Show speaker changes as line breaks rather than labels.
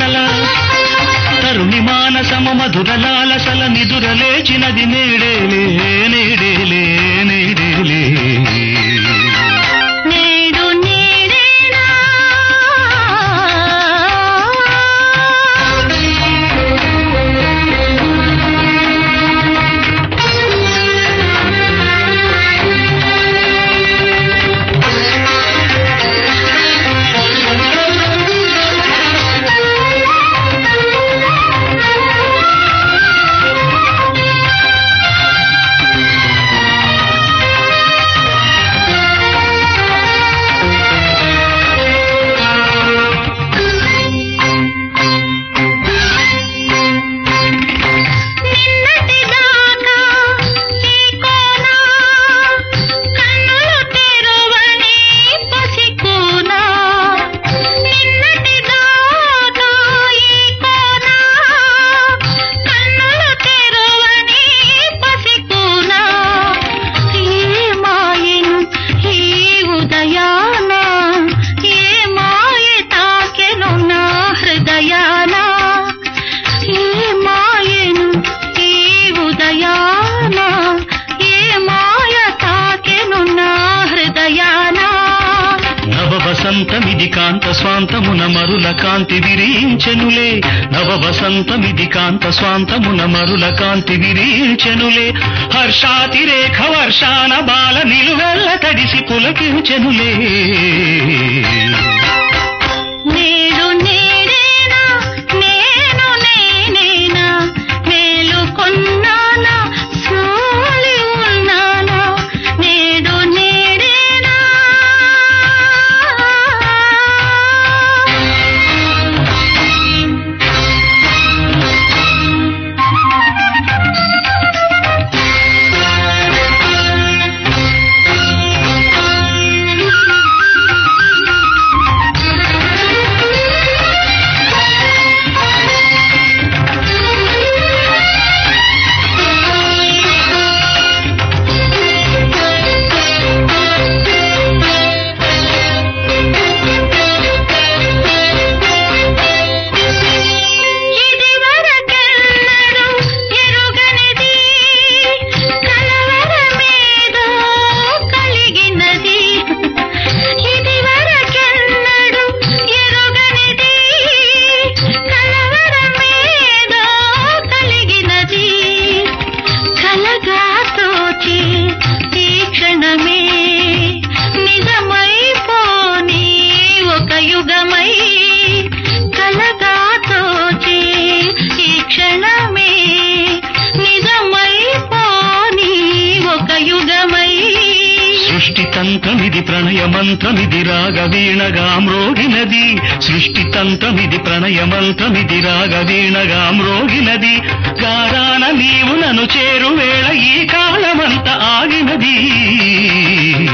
లాలసల తరుణి మానసము మధుర లాలసల నిదుర లేచినది నేడేలే నేడేలే నేడేలే
నేడు నీడేనా నిన్నటి దాకా ఈ కోన కన్నులు తెరువని పసికోన నిన్నటి దాకా ఈ కోన కన్నులు తెరువని పసికోన ఏ మాయను ఈ ఉదయాన ఏ మాయ తాకెను నా హృదయాన ఏ మాయను ఈ ఉదయాన ఏ మాయ తాకెను నా హృదయాన
నవ వసంతమిది కాంత స్వాంతమున మరుల కాంతి విరించెనులే నవ వసంతమిది కాంత స్వాంతమున మరుల కాంతి విరించెనులే హర్షాతిరేఖ వర్షాన బాల నిలువెల్ల తడిసి పులకించెనులే
నేడు నేడేనా నేను నేనేనా మేలుకొన్నానా సోలి ఉన్నానా నేడు నేడేనా ఇదివరకెన్నడూ ఎరుగనిది కలవరమేదో కలిగినది ఇదివరకెన్నడూ ఎరుగనిది కలవరమేదో కలిగినది కలగా తోచి ఈ క్షణమే నిజమైపోని ఒక యుగమై కలగా తోచి ఈ క్షణమే నిజమైపోని ఒక యుగమై
సృష్టి తంత్రమిది ప్రణయ మంత్రమిది రాగ వీణగా మ్రోగినది సృష్టి తంత్రమిది ప్రణయ మంత్రమిది రాగ వీణగా మ్రోగినది గారాన నీవు నన్ను చేరువేళ ఈ కాలమంత ఆగినది